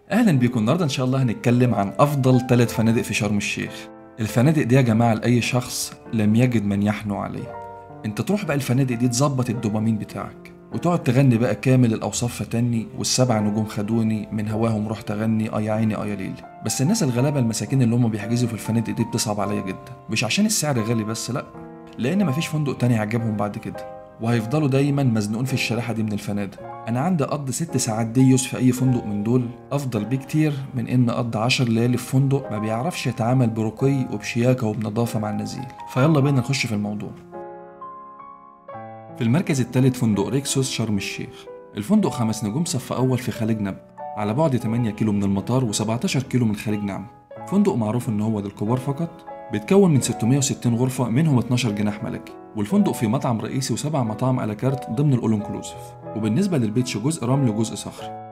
اهلا بيكم النهارده ان شاء الله هنتكلم عن افضل ثلاث فنادق في شرم الشيخ الفنادق دي يا جماعه لاي شخص لم يجد من يحنو عليه انت تروح بقى الفنادق دي تظبط الدوبامين بتاعك وتقعد تغني بقى كامل الاوصاف فتني والسبع نجوم خدوني من هواهم رحت اغني اه يا عيني اه يا ليل بس الناس الغلابه المساكين اللي هم بيحجزوا في الفنادق دي بتصعب عليا جدا مش عشان السعر غالي بس لا لان مفيش فندق تاني عجبهم بعد كده وهيفضلوا دايما مزنوقين في الشريحه دي من الفنادق انا عندي اقضي ست ساعات ديوس في اي فندق من دول افضل بكتير من ان اقضي 10 ليالي في فندق ما بيعرفش يتعامل برقي وبشياكه وبنظافه مع النزيل فيلا بينا نخش في الموضوع في المركز الثالث فندق ريكسوس شرم الشيخ الفندق خمس نجوم صف اول في خليج نب على بعد 8 كيلو من المطار و17 كيلو من خليج نعم فندق معروف ان هو للكبار فقط بيتكون من 660 غرفة منهم 12 جناح ملكي والفندق فيه مطعم رئيسي وسبع مطاعم على كارت ضمن الأول انكلوسيف وبالنسبة للبيتش جزء رمل وجزء صخري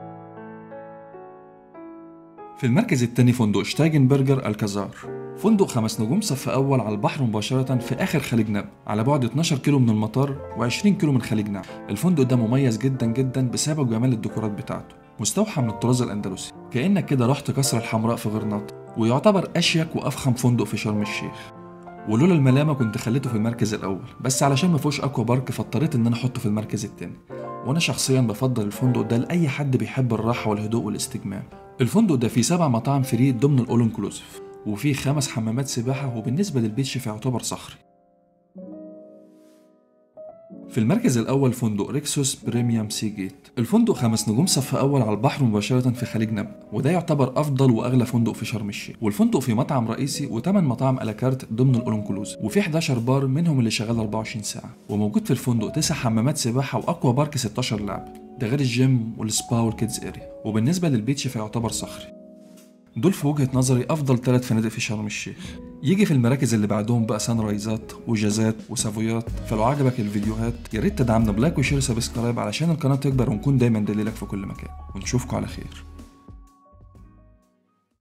في المركز الثاني فندق شتايجن برجر الكازار فندق خمس نجوم صف أول على البحر مباشرة في آخر خليج نب على بعد 12 كيلو من المطار و20 كيلو من خليج نب الفندق ده مميز جدا جدا بسبب جمال الديكورات بتاعته مستوحى من الطراز الأندلسي كأنك كده رحت كسر الحمراء في غرناطة ويعتبر أشيك وأفخم فندق في شرم الشيخ ولولا الملامة كنت خليته في المركز الأول بس علشان ما فيهوش أكوا بارك فاضطريت إن أنا أحطه في المركز التاني وأنا شخصيا بفضل الفندق ده لأي حد بيحب الراحة والهدوء والاستجمام الفندق ده فيه سبع مطاعم فري ضمن الأول انكلوسيف وفيه خمس حمامات سباحة وبالنسبة للبيتش فيعتبر صخري في المركز الأول فندق ريكسوس بريميوم سي جيت الفندق خمس نجوم صف أول على البحر مباشرة في خليج نب وده يعتبر أفضل وأغلى فندق في شرم الشيخ والفندق فيه مطعم رئيسي وثمان مطاعم ألاكارت ضمن الأولنكلوز وفي 11 بار منهم اللي شغال 24 ساعة وموجود في الفندق تسع حمامات سباحة وأقوى بارك 16 لعب ده غير الجيم والسبا والكيدز اريا وبالنسبة للبيتش فيعتبر صخري دول في وجهة نظري أفضل ثلاث فنادق في شرم الشيخ يجي في المراكز اللي بعدهم بقى سان رايزات وجازات وسافويات فلو عجبك الفيديوهات يا ريت تدعمنا بلايك وشير سبسكرايب علشان القناة تكبر ونكون دايما دليلك في كل مكان ونشوفكم على خير